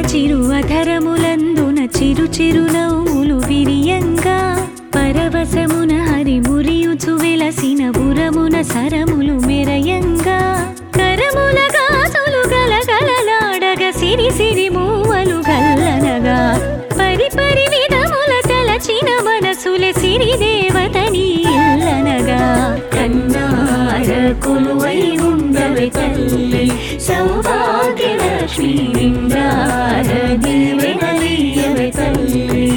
చిరు అధరములందున చిరు చిరు నవ్వులు విరియంగా పరవశమున హరి మురియుచు వెలసిన బురమున సరములు మెరయంగా కరముల గాజులు గలగలలాడగ సిరి సిరి మూవలు గల్లనగా పరి పరి విధముల తలచిన మనసులే సిరి దేవతని ఇల్లనగా కన్నార కొలువై ఉండవే తల్లి సౌభాగ్యలక్ష్మి నిండార దీవెనలీయవే తల్లి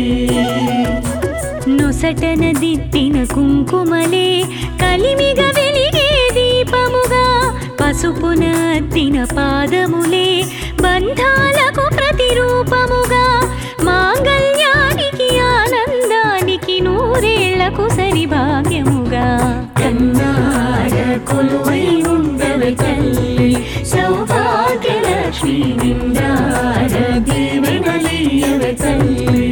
నొసటన దిద్దిన కుంకుమలే కలిమిగ వెలిగే దీపముగా పసుపున అద్దిన పాదములే బంధాలకు ప్రతిరూపముగా మాంగళ్యానికి ఆనందానికి నూరేళ్లకు సరి భాగ్యముగా కన్నార కొలువై ఉండవే తల్లి సౌభాగ్యలక్ష్మి నిండార దీవెనలీయవే తల్లి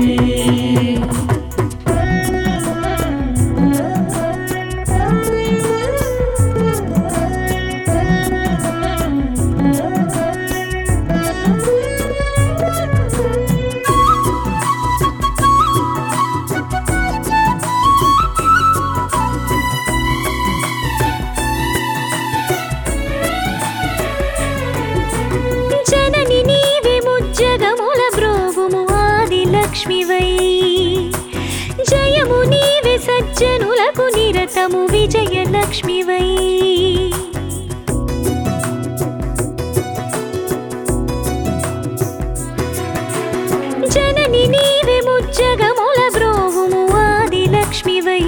జనని నీవే ముజ్జగముల బ్రోవుము ఆది లక్ష్మివై జయము నీవే సజ్జనులకు నిరతము విజయ లక్ష్మివై జనని నీవే ముజ్జగముల బ్రోవుము ఆది లక్ష్మివై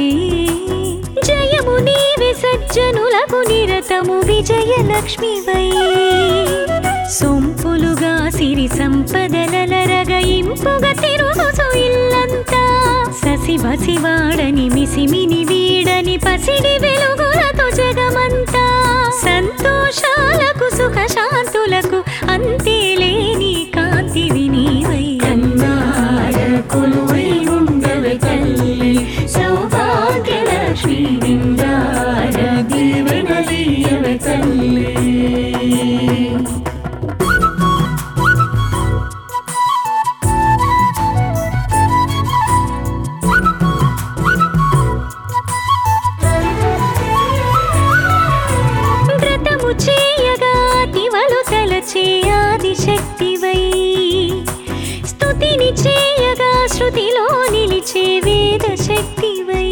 జయము నీవే సజ్జనులకు నిరతము విజయ లక్ష్మివై సొంపులుగా సిరి సంపదలరగ ఇంపుగా తిరుగుచు ఇల్లంతా ససి బసివాడని మిసిమిని వీడని పసిడి వెలుగులతో జగమంతా సంతోషాలకు సుఖ శాంతులకు అంతే లేని కాంతివి నీవై అన్నార కొలువై ఉండవే తల్లి సౌభాగ్యలక్ష్మి నిండార దీవెనలీయవే తల్లి వ్రతము చేయగా తివలు తలచే ఆది శక్తివై స్తుతిని చేయగా శృతిలో నిలిచే వేద శక్తివై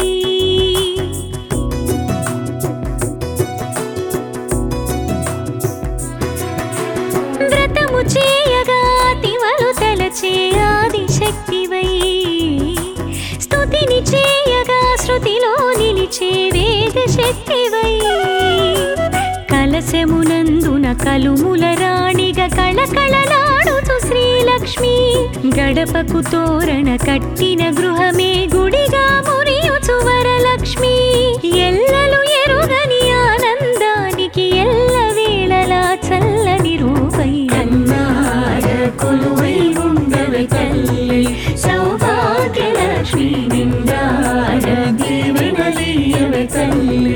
వ్రతము చేయగా తివలు తలచే ఆది శక్తివై స్తుతిని చేయగా శృతిలో నిలిచే వేద శక్తివై కలశమునందున కలుముల రాణిగా కళకళలాడుతూ శ్రీలక్ష్మి గడపకు తోరణ కట్టిన గృహమే గుడిగా మురియుచు వరలక్ష్మి ఎల్లలు ఎరుగని ఆనందానికి ఎల్ల వేళలా చల్లని రూపై అన్నార కొలువై ఉండవే తల్లి సౌభాగ్యలక్ష్మి నిండార దీవెనలీయవే తల్లి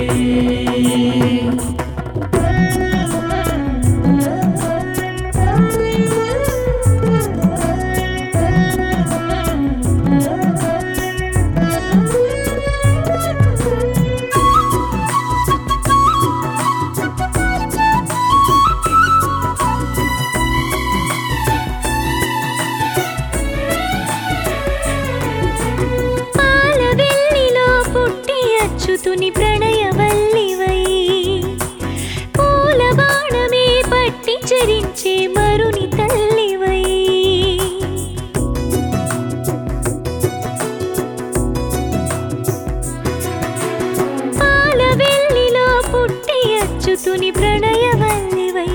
పాల వెల్లిలో పుట్టి అచ్యుతుని ప్రణయవల్లివై పూల బాణమే పట్టి చరించే మరుని తల్లివై పాల వెల్లిలో పుట్టి అచ్యుతుని ప్రణయవల్లివై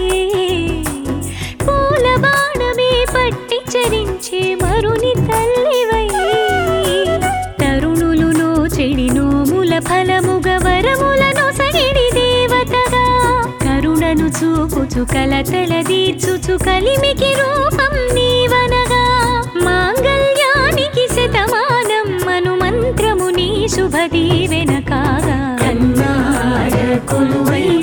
పూల బాణమే పట్టి చరించే మరుని తల్లివై తరుణులు నోచెడి నోముల ఫలముగ వరములను సగిడి దేవతగా కరుణను చూపుచు కలతల దీర్చుచు కలిమికి రూపం నీవనగా మాంగళ్యానికి శతమానం మను మంత్రము నీ శుభ దీవెన కాగా కన్నార కొలువై